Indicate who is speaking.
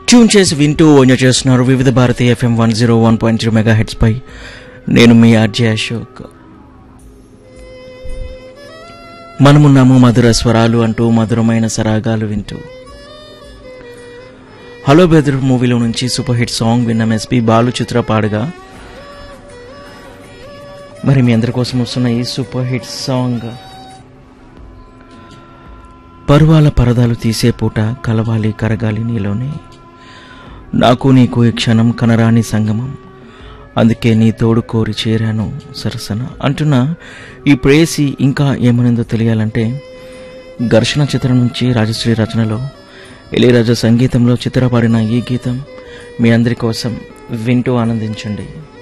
Speaker 1: tune చేసి వింటూ enjoy చేస్తున్నారు Vividh Bharati FM one zero one point zero mega hits పై నేను మీ ఆర్జే అశోక్ మనమున్నాము మధుర స్వరాలు అంటూ మధురమైన సరాగాలు వింటూ హలో బెదర్ మూవీలో నుంచి సూపర్ హిట్ సాంగ్ విన్నాం ఎస్పి బాలు చిత్ర పాడగా మరి మీ అందరి కోసం వస్తున్న ఈ సూపర్ హిట్ సాంగ్ పరువాల పరదాలు తీసే పూట కలవాలి కరగాలి నీలోనే నాకు నీకు ఈ క్షణం కనరాని సంగమం అందుకే నీ తోడు కోరి చేరాను సరసన అంటున్న ఈ ప్రేసి ఇంకా ఏమనిందో తెలియాలంటే ఘర్షణ చిత్రం నుంచి రాజశ్రీ రచనలో ఇళయరాజా సంగీతంలో చిత్రపడిన ఈ గీతం మీ అందరి కోసం వింటూ ఆనందించండి